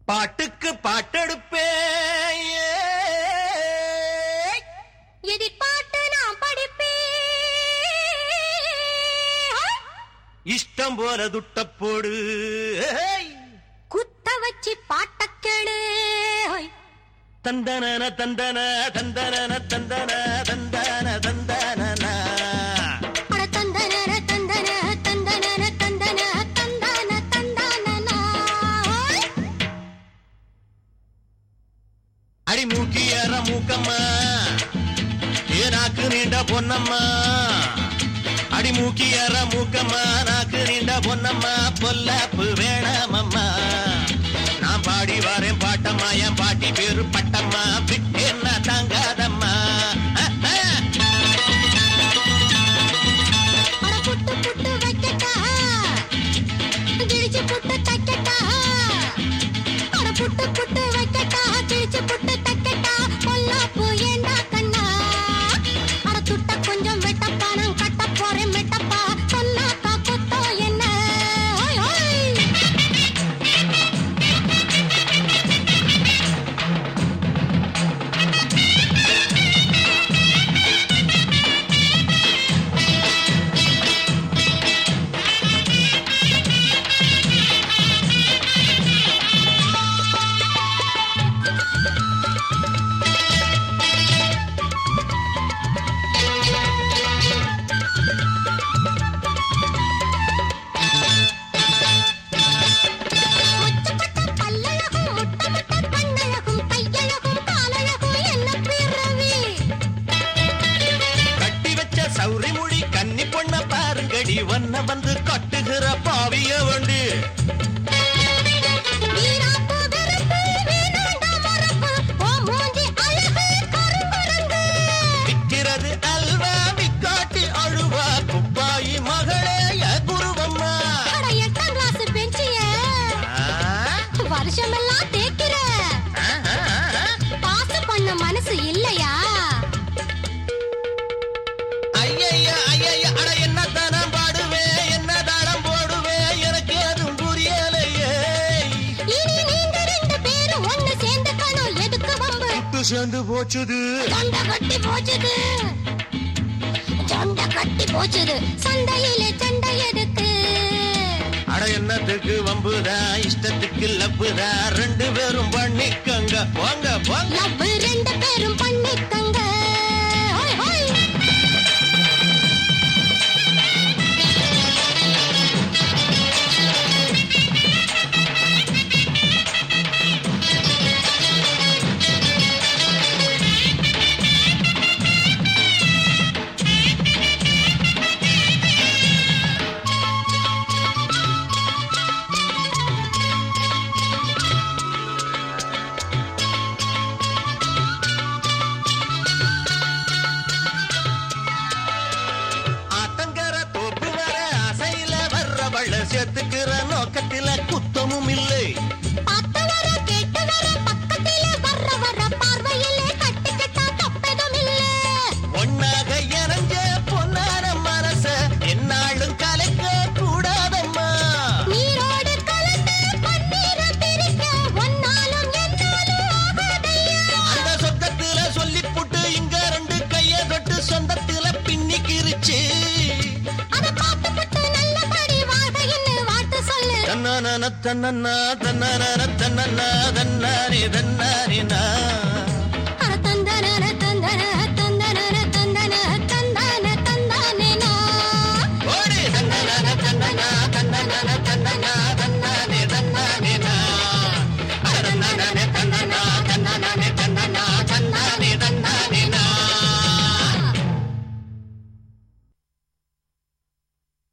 பாட்டுக்கு பாட்டெடுப்பே எதிர்பார்த்து நான் படிப்பேன் இஷ்டம் போல துட்ட போடு ஏய். குத்த வச்சு பாட்ட கேளு தந்தன தந்தன தந்தன தந்தன தந்தன தந்தன அட தந்தன தந்தன தந்தன தந்தன தந்தன தந்தன அடி மூக்கியற மூக்கம்மா ஏனாக்கு நீண்ட பொன்னம்மா அடி மூக்கியற மூக்கம்மா நாக்கு நீண்ட பொன்னம்மா பொல்லாப்பு வேணாமம்மா நான் பாடி வரேன் பாட்டம்மா என் பாட்டி பேரு பட்டம்மா விட்டேன்னா தாங்காதம்மா அஹ், அஹ். அட புட்டு புட்டு வைக்கட்டா கிழிச்சு புட்டு தைக்கட்டா அட புட்டு புட்டு வைக்கட்டா கிழிச்சு புட்டு தைக்கட்டா பொல்லாப்பு ஏண்டா கண்ணா அட துட்ட கொஞ்சம் வெட்டப்பா நான் கட்ட போறேன் மெட்டப்பா சொன்னாக்கா குத்தோ என்ன ஓய் ஓய் முச்சப்பட்ட பல்லழகும் முட்ட முட்ட கண்ணழகும் கையழகும் காலழகும் என்ன பிறவி கட்டி வச்ச சௌரி மொழி கன்னி பொண்ண பாருங்கடி வண்ண வந்து கட்டுகிற பாவிய வண்டி வீராப்பு வெறுப்பு வீணாண்டா மரப்பு ஓ மூஞ்சி அழகு கருங்குரங்கு விக்கிறது அல்வா விக்காட்டி அழுவா குப்பாயி மகளே ய குருவம்மா அட எட்டாம் கிளாஸ் பெஞ்சிய வருஷமெல்லாம் தேய்க்கிற பாசு பண்ண மனசு இல்லையா ஐயையா ஐயையா அட என்ன தானம் பாடுவேன் என்ன தாளம் போடுவேன் எனக்கு அதுவும் புரியலையே இனி நீங்க ரெண்டு பேரும் ஒண்ணு சேர்ந்துக்கணும் எதுக்கு வம்பு விட்டு சேர்ந்து போச்சுது சண்டை கட்டி போச்சுது சண்டை கட்டி போச்சுது சண்டையிலே சண்டை எதுக்கு அட என்னத்துக்கு வம்புதா இஷ்டத்துக்கு லப்புதா ரெண்டு பேரும் பண்ணிக்கங்க போங்க போங்க லவ் ரெண்டு பேரும் பண்ணிக்கங்க ஹோய் ஹோய் ஆத்தங்கர தோப்பு வர அசையில வர்றவள சேர்த்துக்கிற நோக்கத்தில குத்தமும் இல்லை பார்த்து வர கேட்டு வர பக்கத்திலே வர்ற வர பார்வையிலே கட்டிக்கிட்டா தப்பெதும் இல்ல ஒன்னாக இறஞ்ச பொன்னான மனச என்னாலும் கலைக்க கூடாதம்மா நீரோடு கலந்து பன்னீர பிரிக்க ஒன்னாலும் என்னாலும் ஆகாதையா அந்த சொந்தத்தில சொல்லி புட்டு இங்க ரெண்டு கைய தொட்டு சொந்தத்தில பின்னிக்கிருச்சு அத பார்த்து விட்டு நல்லபடி வாழ்கைன்னு வாட்டு சொல்லு தன்னான தன்னன்னா தன்னான தன்னன்னா தன்னானே தன்ன